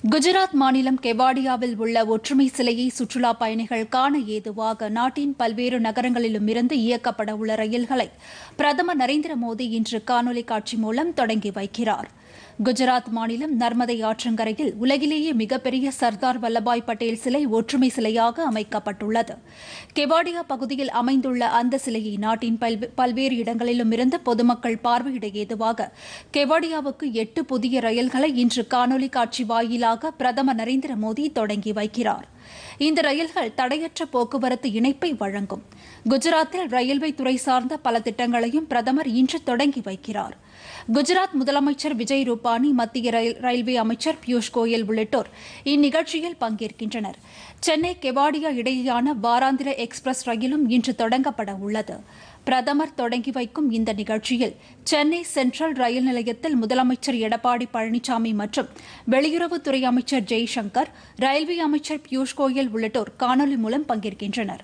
குஜராத் மாநிலம் கெவாடியாவில் உள்ள ஒற்றுமை சிலையை சுற்றுலா பயணிகள் காண ஏதுவாக நாட்டின் பல்வேறு நகரங்களிலும் இருந்து இயக்கப்பட உள்ள ரயில்களை பிரதமர் நரேந்திர மோடி இன்று காணொலி காட்சி மூலம் தொடங்கி வைக்கிறார் குஜராத் மாநிலம் நர்மதை ஆற்றங்கரையில் உலகிலேயே மிகப்பெரிய சர்தார் வல்லபாய் பட்டேல் சிலை ஒற்றுமை சிலையாக அமைக்கப்பட்டுள்ளது கெவாடியா பகுதியில் அமைந்துள்ள அந்த சிலையை நாட்டின் பல்வே- பல்வேறு இடங்களிலும் இருந்து பொதுமக்கள் பார்வையிட ஏதுவாக கெவாடியாவுக்கு எட்டு புதிய ரயில்களை இன்று காணொலி காட்சி வாயிலாக பிரதமர் நரேந்திர மோடி தொடங்கி வைக்கிறார் இந்த ரயில்கள் தடையற்ற போக்குவரத்து இணைப்பை வழங்கும் குஜராத்தில் ரயில்வே துறை சார்ந்த பல திட்டங்களையும் பிரதமர் இன்று தொடங்கி வைக்கிறார் குஜராத் முதலமைச்சர் விஜய் ரூபானி மத்திய ரயில் ரயில்வே அமைச்சர் பியூஷ் கோயல் உள்ளிட்டோர் இந்நிகழ்ச்சியில் பங்கேற்கின்றனர் சென்னை கெவாடியா இடையேயான வாராந்திர எக்ஸ்பிரஸ் ரயிலும் இன்று தொடங்கப்பட உள்ளது பிரதமர் தொடங்கி வைக்கும் இந்த நிகழ்ச்சியில் சென்னை சென்ட்ரல் ரயில் நிலையத்தில் முதலமைச்சர் எடப்பாடி பழனிசாமி மற்றும் வெளியுறவுத்துறை அமைச்சர் ஜெய்சங்கர் ரயில்வே அமைச்சர் பியூஷ் கோயல் உள்ளிட்டோர் காணொலி மூலம் பங்கேற்கின்றனர்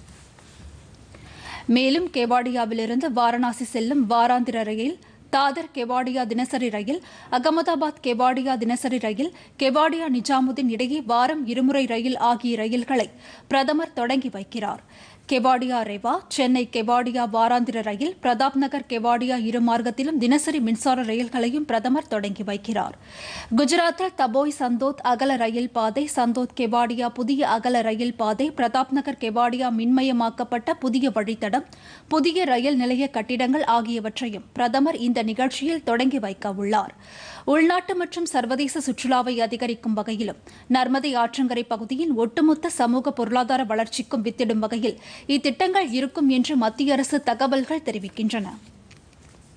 மேலும் கெவாடியாவிலிருந்து வாரணாசி செல்லும் வாராந்திர ரயில் தாதர் கெவாடியா தினசரி ரயில் அகமதாபாத் கெவாடியா தினசரி ரயில் கெவாடியா நிஜாமுதீன் இடையே வாரம் இருமுறை ரயில் ஆகிய ரயில்களை பிரதமர் தொடங்கி வைக்கிறார் கெவாடியா ரெவா சென்னை கெவாடியா வாராந்திர ரயில் பிரதாப் நகர் கெவாடியா இரு மார்க்கத்திலும் தினசரி மின்சார ரயில்களையும் பிரதமர் தொடங்கி வைக்கிறார் குஜராத்தில் தபோய் சந்தோத் அகல ரயில் பாதை சந்தோத் கெவாடியா புதிய அகல ரயில் பாதை பிரதாப் நகர் கெவாடியா மின்மயமாக்கப்பட்ட புதிய வழித்தடம் புதிய ரயில் நிலைய கட்டிடங்கள் ஆகியவற்றையும் பிரதமர் இந்த நிகழ்ச்சியில் தொடங்கி வைக்க உள்ளார் உள்நாட்டு மற்றும் சர்வதேச சுற்றுலாவை அதிகரிக்கும் வகையிலும் நர்மதை ஆற்றங்கரை பகுதியின் ஒட்டுமொத்த சமூக பொருளாதார வளர்ச்சிக்கும் வித்திடும் வகையில் இத்திட்டங்கள் இருக்கும் என்று மத்திய அரசு தகவல்கள் தெரிவிக்கின்றன